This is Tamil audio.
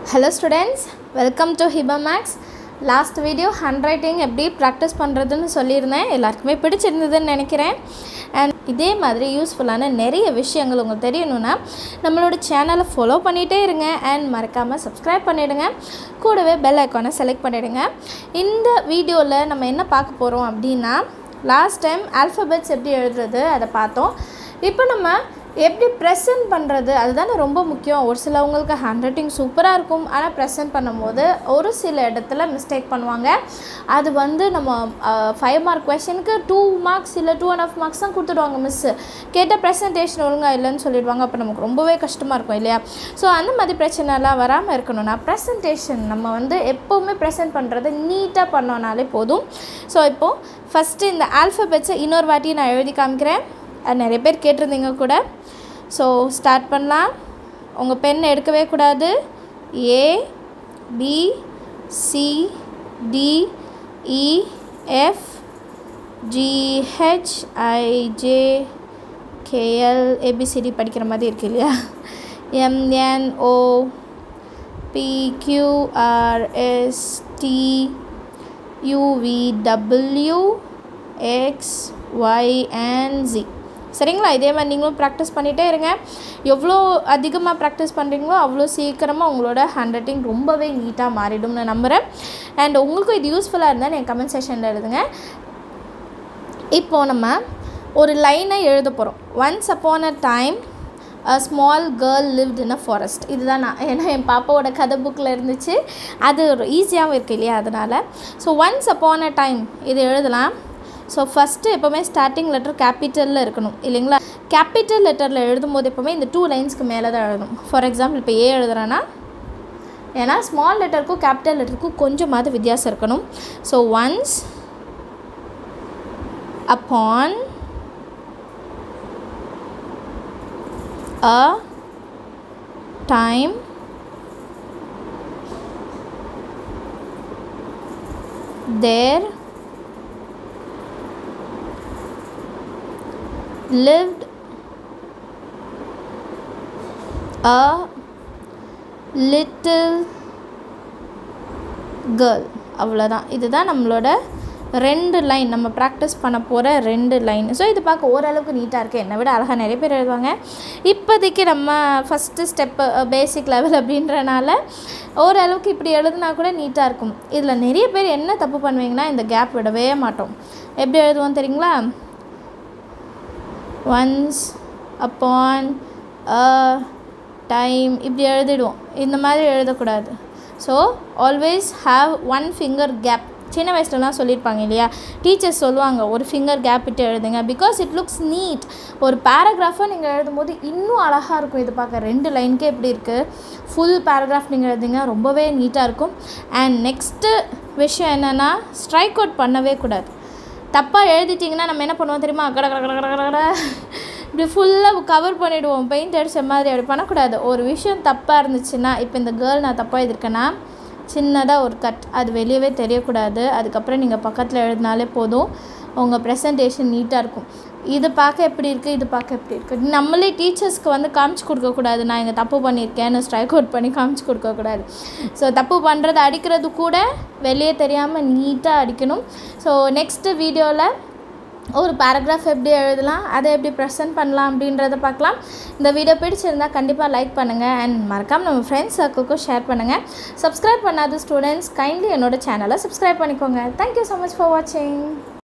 hello students welcome to Hiba maths last video handwriting எப்படி ப்ராக்டிஸ் பண்ணுறதுன்னு சொல்லியிருந்தேன் எல்லாருக்குமே பிடிச்சிருந்ததுன்னு நினைக்கிறேன் அண்ட் இதே மாதிரி யூஸ்ஃபுல்லான நிறைய விஷயங்கள் உங்களுக்கு தெரியணும்னா நம்மளோட சேனலை ஃபாலோ பண்ணிகிட்டே இருங்க அண்ட் மறக்காமல் சப்ஸ்கிரைப் பண்ணிவிடுங்க கூடவே பெல் ஐக்கானை செலக்ட் பண்ணிவிடுங்க இந்த வீடியோவில் நம்ம என்ன பார்க்க போகிறோம் அப்படின்னா லாஸ்ட் டைம் ஆல்ஃபபெட்ஸ் எப்படி எழுதுறது அதை பார்த்தோம் இப்போ நம்ம எப்படி ப்ரெசென்ட் பண்ணுறது அதுதானே ரொம்ப முக்கியம் ஒரு சிலவங்களுக்கு ஹேண்ட் ரைட்டிங் சூப்பராக இருக்கும் ஆனால் ப்ரெசென்ட் பண்ணும்போது ஒரு சில இடத்துல மிஸ்டேக் பண்ணுவாங்க அது வந்து நம்ம ஃபைவ் மார்க் கொஷனுக்கு டூ மார்க்ஸ் இல்லை டூ அண்ட் ஆஃப் மார்க்ஸ் தான் கொடுத்துடுவாங்க மிஸ்ஸு கேட்டால் ப்ரெசன்டேஷன் ஒழுங்காக இல்லைன்னு சொல்லிடுவாங்க அப்போ நமக்கு ரொம்பவே கஷ்டமாக இருக்கும் இல்லையா ஸோ அந்த மாதிரி பிரச்சனைலாம் வராமல் இருக்கணும்னா ப்ரெசன்டேஷன் நம்ம வந்து எப்போவுமே ப்ரெசென்ட் பண்ணுறது நீட்டாக பண்ணோனாலே போதும் ஸோ இப்போது ஃபஸ்ட்டு இந்த ஆல்ஃபபெட்ஸை இன்னொரு வாட்டி நான் எழுதி காமிக்கிறேன் அது நிறைய பேர் கேட்டிருந்தீங்க கூட ஸோ ஸ்டார்ட் பண்ணலாம் உங்கள் பென் எடுக்கவே கூடாது A B C D E F GH IJ KL ABCD படிக்கிற மாதிரி இருக்கு இல்லையா MNO PQRS T UVW X Y and Z சரிங்களா இதே மாதிரி நீங்களும் ப்ராக்டிஸ் பண்ணிகிட்டே இருங்க எவ்வளோ அதிகமாக ப்ராக்டிஸ் பண்ணுறீங்களோ அவ்வளோ சீக்கிரமாக உங்களோட ஹேண்ட் ரைட்டிங் ரொம்பவே நீட்டாக மாறிடும்னு நம்புகிறேன் அண்ட் உங்களுக்கும் இது யூஸ்ஃபுல்லாக இருந்தால் நீங்கள் கமெண்ட் செஷனில் எழுதுங்க இப்போது நம்ம ஒரு லைனை எழுத போகிறோம் once upon a time a small girl lived in a forest இதுதான் நான் ஏன்னா என் பாப்பாவோட கதை புக்கில் இருந்துச்சு அது ஒரு ஈஸியாகவும் இருக்குது இல்லையா அதனால் so once upon a time இது எழுதலாம் ஸோ ஃபஸ்ட்டு எப்போவுமே ஸ்டார்டிங் லெட்டர் கேபிட்டலில் இருக்கணும் இல்லைங்களா கேபிட்டல் லெட்டரில் எழுதும்போது எப்போவுமே இந்த டூ லைன்ஸ்க்கு மேலே தான் எழுதணும் ஃபார் எக்ஸாம்பிள் இப்போ ஏ எழுதுறேன்னா ஏன்னா ஸ்மால் லெட்டருக்கும் கேபிட்டல் லெட்டருக்கும் கொஞ்சமாவது வித்தியாசம் இருக்கணும் so once upon a time there lived a little girl அவ்வளோதான் இதுதான் நம்மளோட ரெண்டு லைன் நம்ம ப்ராக்டிஸ் பண்ண போகிற ரெண்டு லைன் ஸோ இது பார்க்க ஓரளவுக்கு நீட்டாக இருக்குது என்னை விட அழகாக நிறைய பேர் எழுதுவாங்க இப்போதைக்கு நம்ம ஃபஸ்ட்டு ஸ்டெப்பு பேசிக் லெவல் அப்படின்றனால ஓரளவுக்கு இப்படி எழுதுனா கூட நீட்டாக இருக்கும் இதில் நிறைய பேர் என்ன தப்பு பண்ணுவீங்கன்னா இந்த கேப் விடவே மாட்டோம் எப்படி எழுதுவோம் தெரியுங்களா ஒன்ஸ் அப்பான் அ டைம் இப்படி எழுதிடுவோம் இந்த மாதிரி எழுதக்கூடாது so always have one finger gap சின்ன வயசுலலாம் சொல்லியிருப்பாங்க இல்லையா டீச்சர்ஸ் சொல்லுவாங்க ஒரு ஃபிங்கர் கேப் விட்டு எழுதுங்க பிகாஸ் இட் லுக்ஸ் நீட் ஒரு பேராகிராஃபை நீங்கள் எழுதும்போது இன்னும் அழகாக இருக்கும் இது பார்க்க ரெண்டு லைனுக்கே எப்படி இருக்குது ஃபுல் பேராகிராஃப் நீங்கள் எழுதுங்க ரொம்பவே நீட்டாக இருக்கும் அண்ட் நெக்ஸ்ட்டு விஷயம் என்னென்னா ஸ்ட்ரைக் அவுட் பண்ணவே கூடாது தப்பாக எழுதிட்டிங்கன்னா நம்ம என்ன பண்ணுவோம் தெரியுமா கட கட கட கட கட இப்படி ஃபுல்லாக கவர் பண்ணிவிடுவோம் பெயிண்ட் அடித்த மாதிரி அப்படி பண்ணக்கூடாது ஒரு விஷயம் தப்பாக இருந்துச்சுன்னா இப்போ இந்த கேர்ள் நான் தப்பாக எழுதிருக்கேன்னா சின்னதாக ஒரு கட் அது வெளியவே தெரியக்கூடாது அதுக்கப்புறம் நீங்கள் பக்கத்தில் எழுதினாலே போதும் உங்கள் ப்ரெசன்டேஷன் நீட்டாக இருக்கும் இது பார்க்க எப்படி இருக்குது இது பார்க்க எப்படி இருக்குது நம்மளே டீச்சர்ஸ்க்கு வந்து காமிச்சு கொடுக்கக்கூடாது நான் இங்கே தப்பு பண்ணியிருக்கேன்னு ஸ்ட்ரைக் அவுட் பண்ணி காமிச்சு கொடுக்கக்கூடாது ஸோ தப்பு பண்ணுறது அடிக்கிறது கூட வெளியே தெரியாமல் நீட்டாக அடிக்கணும் ஸோ நெக்ஸ்ட்டு வீடியோவில் ஒரு பேராகிராஃப் எப்படி எழுதலாம் அதை எப்படி ப்ரெசென்ட் பண்ணலாம் அப்படின்றத பார்க்கலாம் இந்த வீடியோ பிடிச்சிருந்தால் கண்டிப்பாக லைக் பண்ணுங்கள் அண்ட் மறக்காமல் நம்ம ஃப்ரெண்ட்ஸ் சர்க்கிள்க்கும் ஷேர் பண்ணுங்கள் சப்ஸ்கிரைப் பண்ணாத ஸ்டூடெண்ட்ஸ் கைண்ட்லி என்னோட சேனலை சப்ஸ்கிரைப் பண்ணிக்கோங்க தேங்க்யூ ஸோ மச் ஃபார் வாட்சிங்